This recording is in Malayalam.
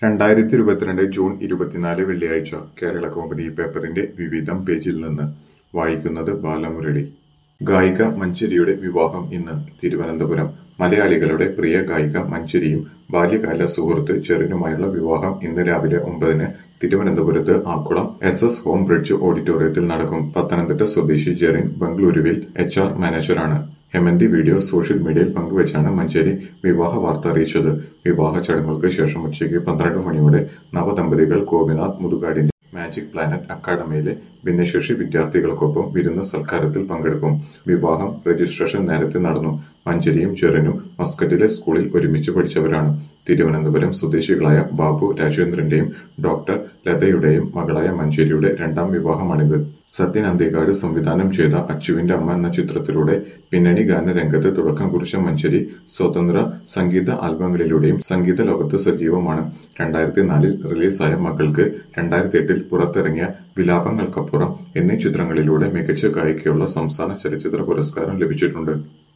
രണ്ടായിരത്തി ഇരുപത്തിരണ്ട് ജൂൺ ഇരുപത്തിനാല് വെള്ളിയാഴ്ച കേരള കൗമുദി പേപ്പറിന്റെ വിവിധം പേജിൽ നിന്ന് വായിക്കുന്നത് ബാലമുരളി ഗായിക മഞ്ചരിയുടെ വിവാഹം ഇന്ന് തിരുവനന്തപുരം മലയാളികളുടെ പ്രിയ ഗായിക മഞ്ചരിയും ബാല്യകാല സുഹൃത്ത് ചെറിനുമായുള്ള വിവാഹം ഇന്ന് രാവിലെ ഒമ്പതിന് തിരുവനന്തപുരത്ത് Akkulam S S home bridge ഓഡിറ്റോറിയത്തിൽ നടക്കും പത്തനംതിട്ട സ്വദേശി ജെറിൻ ബംഗളൂരുവിൽ എച്ച് ആർ മാനേജറാണ് ഹെമന്തി വീഡിയോ സോഷ്യൽ മീഡിയയിൽ പങ്കുവച്ചാണ് മഞ്ചേരി വിവാഹ വാർത്ത അറിയിച്ചത് വിവാഹ ചടങ്ങുകൾക്ക് ശേഷം ഉച്ചയ്ക്ക് പന്ത്രണ്ട് മണിയോടെ നവദമ്പതികൾ ഗോപിനാഥ് മുതുകാടിന്റെ മാജിക് പ്ലാനറ്റ് അക്കാദമിയിലെ ഭിന്നശേഷി വിദ്യാർത്ഥികൾക്കൊപ്പം വിരുന്ന് സൽക്കാരത്തിൽ പങ്കെടുക്കും വിവാഹം രജിസ്ട്രേഷൻ നേരത്തെ നടന്നു മഞ്ചേരിയും ജെറിനും മസ്കറ്റിലെ സ്കൂളിൽ ഒരുമിച്ച് പഠിച്ചവരാണ് തിരുവനന്തപുരം സ്വദേശികളായ ബാബു രാജേന്ദ്രന്റെയും ഡോക്ടർ ലതയുടെയും മകളായ മഞ്ചേരിയുടെ രണ്ടാം വിവാഹമാണിത് സത്യൻ അന്തികാട് സംവിധാനം ചെയ്ത അച്ചുവിന്റെ അമ്മ എന്ന ചിത്രത്തിലൂടെ പിന്നണി ഗാന രംഗത്ത് തുടക്കം കുറിച്ച മഞ്ചേരി സ്വതന്ത്ര സംഗീത ആൽബങ്ങളിലൂടെയും സംഗീത ലോകത്ത് സജീവമാണ് രണ്ടായിരത്തി നാലിൽ റിലീസായ മകൾക്ക് രണ്ടായിരത്തി എട്ടിൽ പുറത്തിറങ്ങിയ വിലാപങ്ങൾക്കപ്പുറം എന്നീ ചിത്രങ്ങളിലൂടെ മികച്ച ഗായികയ്ക്കുള്ള സംസ്ഥാന ചലച്ചിത്ര പുരസ്കാരം ലഭിച്ചിട്ടുണ്ട്